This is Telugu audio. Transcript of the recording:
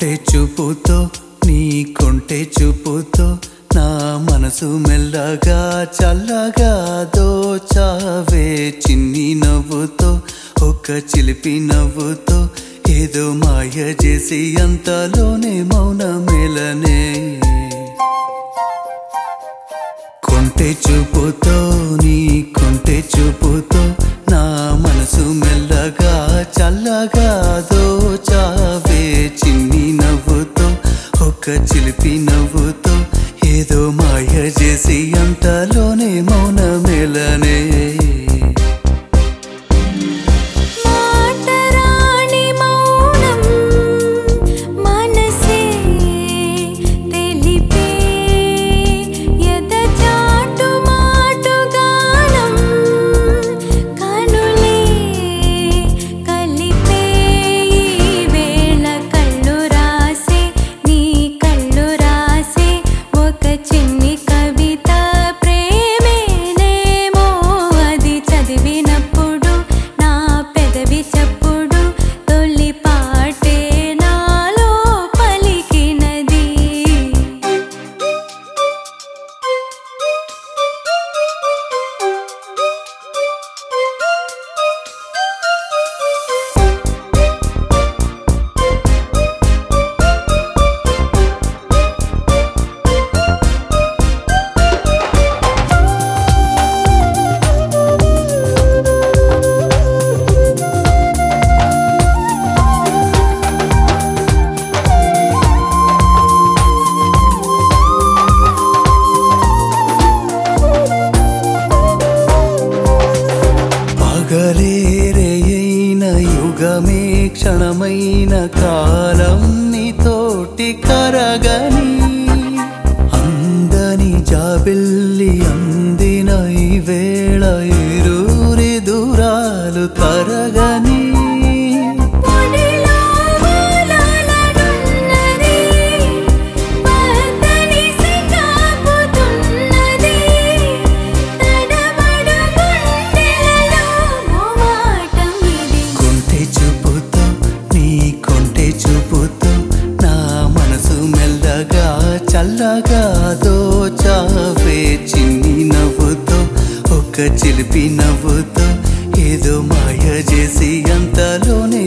కొంటె చూపుతో నీ కొంటె చూపుతో నా మనసు మెల్లగా చల్లగా దోచావే చిన్ని నవ్వుతో ఒక చిలిపి నవ్వుతో ఏదో మాయ చేసి అంతలోనే మౌన మేలనే కొంటె చూపుతో నీ కొంటె చూపుతో నా మనసు మెల్లగా చల్లగా దోచావే చిన్ని నవ్వుతో ఒక చిలిపి నవ్వుతో ఏదో మాయ చేసి అంతలోనే మౌన మేలనే మాటరాని మౌనం మనసే తెలిపే ఎదచాటు మాటుగానం కనులే కలిపే ఈ వేళ కళ్ళు రాసే నీ కళ్ళు రాసే ఒక చిన్ని కవిత ప్రేమేనేమో అది చదివినప్పుడు నా పెదవి చప్పుడు తొలి పాటే నాలో పలికినది పగలేరైన యుగమే క్షణమైన కాలం నీతోటి కరగని అందని జాబిల్లి అందిన ఈ వేళ ఇరూరి దూరాలు తరగని పొడిలో వాలాలనున్నది పద్దని సికాపుతున్నది తడబడు గుండెలలో మోమాటం ఇది కొంటె చూపుతో నీ కొంటె చూపుతో నా మనసు మెల్లగా చల్లగా దోచావే చిన్ని నవ్వుతో ఒక చిలిపి నవ్వుతో ఏదో మాయ చేసి అంతలోనే